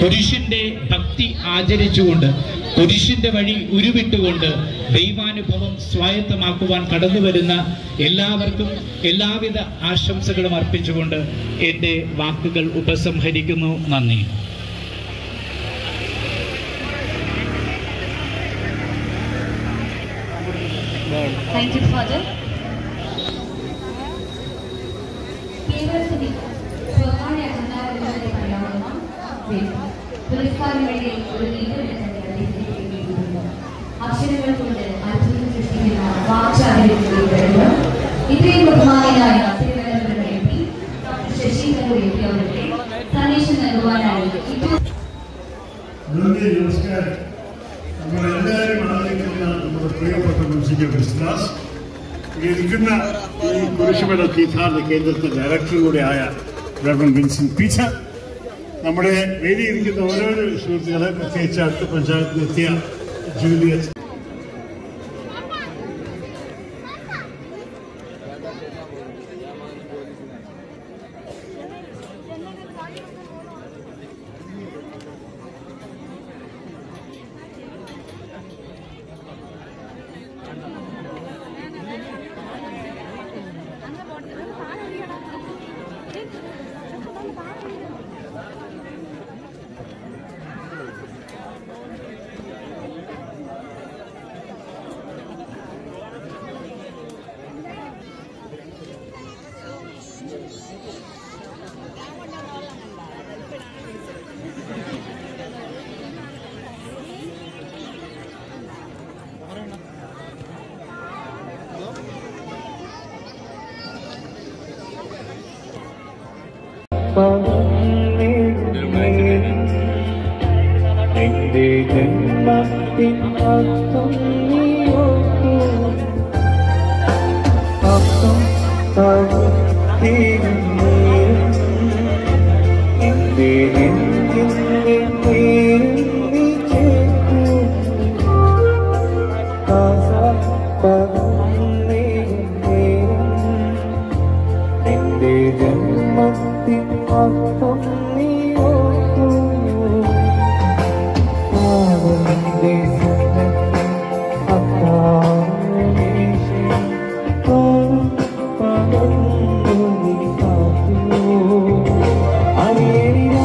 കുരിശിന്റെ ഭക്തി ആചരിച്ചുകൊണ്ട് കുരിശിന്റെ വഴി ഉരുവിട്ടുകൊണ്ട് ദൈവാനുഭവം സ്വായത്തമാക്കുവാൻ കടന്നു വരുന്ന എല്ലാവർക്കും എല്ലാവിധ ആശംസകളും അർപ്പിച്ചുകൊണ്ട് എൻ്റെ വാക്കുകൾ ഉപസംഹരിക്കുന്നു നന്ദി Thank you, Father. കേരളത്തിൽ സ്വകാര്യ അഹങ്കാരങ്ങളുടെ പരിണാമം പുരസ്കാരങ്ങളുടെ ഒരു അക്ഷരങ്ങൾ കൊണ്ട് അത്ഭുതം സൃഷ്ടിക്കുന്ന വാചാര്യരുടെ ഇത്രയും ബഹുമാനായ Thiruvananthapuram M P doctor Shashi Tharoor M P അവരുടെ സന്ദേശം നൽകുവാനായി ഇപ്പോൾ നന്ദി നമസ്കാരം നമ്മളെല്ലാവരും ആദരിക്കുന്ന നമ്മുടെ പ്രിയപ്പെട്ട മുൻസിപ്പൽ ക്രിസ്തുദാസ് ഇരിക്കുന്ന ഈ കുരിശുമല തീർത്ഥാടന കേന്ദ്രത്തിന്റെ ഡയറക്ടർ കൂടിയായ റവൻ വിൻസെന്റ് പീച്ചർ നമ്മുടെ വേദിയിരിക്കുന്ന ഓരോരോ സുഹൃത്തുക്കളെ പ്രത്യേകിച്ച് അടുത്ത പഞ്ചായത്തിലെത്തിയ ജൂലിയസ് എന്റെ ജന്മത്തിൻ അർത്ഥം നീയോർത്തു അപ്പം തഴുത്തിരുന്നു എന്റെ നെഞ്ചിന്റെ പേരിൽ നീ ചേർത്തു കാസപ്പറന്നേ എന്റെ ജന്മത്തിൻ അർത്ഥം നീ ഓർത്തു ആവലിന്റെ സന്നദ്ധ അത്താഴമേശി തോറും പകർന്നു നീ കാത്തു അരിയരിയാ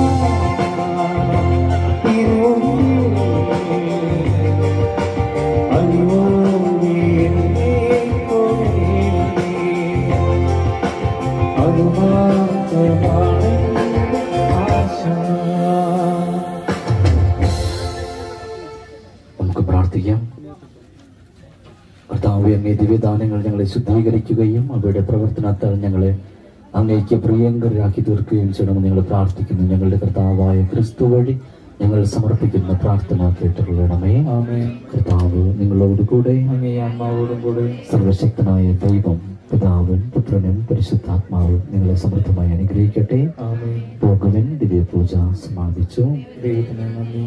നമുക്ക് പ്രാർത്ഥിക്കാം കർത്താവ് അങ്ങേ ദിവ്യദാനങ്ങൾ ഞങ്ങളെ ശുദ്ധീകരിക്കുകയും അവയുടെ പ്രവർത്തനത്താൽ ഞങ്ങളെ അങ്ങേക്ക് പ്രിയങ്കരാക്കി തീർക്കുകയും ചെയ്യണമെന്ന് ഞങ്ങൾ പ്രാർത്ഥിക്കുന്നു ഞങ്ങളുടെ കർത്താവായ ക്രിസ്തു വഴി ഞങ്ങൾ സമർപ്പിക്കുന്ന പ്രാർത്ഥന കേട്ടുകൊള്ളണമേ ആമേൻ. കർത്താവ് നിങ്ങളോട് കൂടെ അങ്ങേ ആത്മാവോടും കൂടെ സർവശക്തനായ ദൈവം പിതാവും പുത്രനും പരിശുദ്ധാത്മാവും നിങ്ങളെ സമൃദ്ധമായി അനുഗ്രഹിക്കട്ടെ ആമേൻ പോകുവൻ ദിവ്യ പൂജ സമാപിച്ചു ദൈവത്തിന് നന്ദി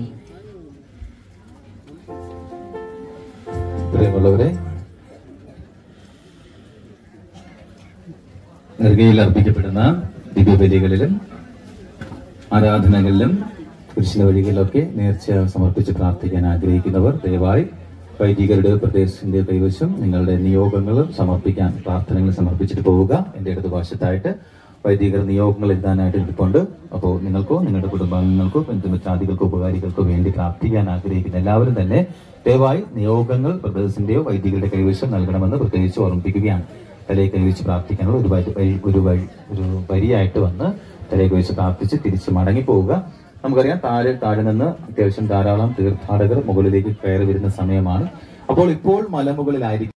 പ്രിയമുള്ളവരെ നെറുകയിൽ അർപ്പിക്കപ്പെടുന്ന ദിവ്യബലികളിലും ആരാധനകളിലും കുരിശിലെ വഴികളിലൊക്കെ നേർച്ച സമർപ്പിച്ച് പ്രാർത്ഥിക്കാൻ ആഗ്രഹിക്കുന്നവർ ദയവായി വൈദികരുടെ പ്രദേശത്തിന്റെ കൈവശം നിങ്ങളുടെ നിയോഗങ്ങളും സമർപ്പിക്കാൻ പ്രാർത്ഥനകൾ സമർപ്പിച്ചിട്ട് പോവുക എന്റെ ഇടതുവശത്തായിട്ട് വൈദികർ നിയോഗങ്ങൾ എഴുതാനായിട്ട് ഇരിപ്പുണ്ട് അപ്പോൾ നിങ്ങൾക്കോ നിങ്ങളുടെ കുടുംബാംഗങ്ങൾക്കോ ബന്ധുമിത്രാദികൾക്കോ ഉപകാരികൾക്കോ വേണ്ടി പ്രാർത്ഥിക്കാൻ ആഗ്രഹിക്കുന്ന എല്ലാവരും തന്നെ ദയവായി നിയോഗങ്ങൾ ബ്രദേഴ്സിന്റെയോ വൈദികരുടെ കൈവശം നൽകണമെന്ന് പ്രത്യേകിച്ച് ഓർമ്മിപ്പിക്കുകയാണ് തലയെ കൈവച്ച് പ്രാർത്ഥിക്കാനുള്ള ഒരു വരി വരി- ഒരു വഴി ഒരു വരിയായിട്ട് വന്ന് തലയെ കൈവച്ച് പ്രാർത്ഥിച്ച് തിരിച്ച് മടങ്ങി പോവുക നമുക്കറിയാം താഴെ താഴെ നിന്ന് അത്യാവശ്യം ധാരാളം തീർത്ഥാടകർ മുകളിലേക്ക് കയറി വരുന്ന സമയമാണ് അപ്പോൾ ഇപ്പോൾ മലമുകളിലായിരിക്കും